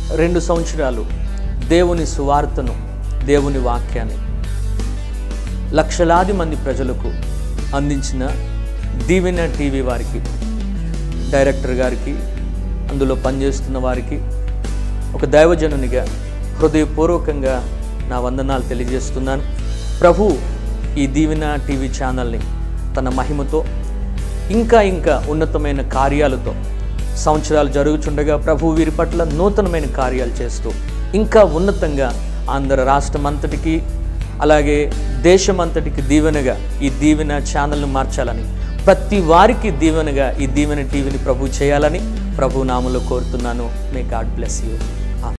రెండు సంవత్సరాలు దేవుని సువార్తను దేవుని వాక్యాన్ని లక్షలాది మంది ప్రజలకు అందించిన దీవెన టీవీ వారికి డైరెక్టర్ గారికి అందులో పనిచేస్తున్న వారికి ఒక దైవజనునిగా హృదయపూర్వకంగా నా వందనాలు తెలియజేస్తున్నాను ప్రభు ఈ దీవెన టీవీ ఛానల్ని తన మహిమతో ఇంకా ఇంకా ఉన్నతమైన కార్యాలతో సంవత్సరాలు జరుగుచుండగా ప్రభు వీరి పట్ల నూతనమైన కార్యాలు చేస్తూ ఇంకా ఉన్నతంగా ఆంధ్ర రాష్ట్రం అంతటికి అలాగే దేశమంతటికి దీవెనగా ఈ దీవెన ఛానల్ను మార్చాలని ప్రతి వారికి దీవెనగా ఈ దీవెన టీవీని ప్రభు చేయాలని ప్రభు నామంలో కోరుతున్నాను మే గాడ్ బ్లెస్ యూ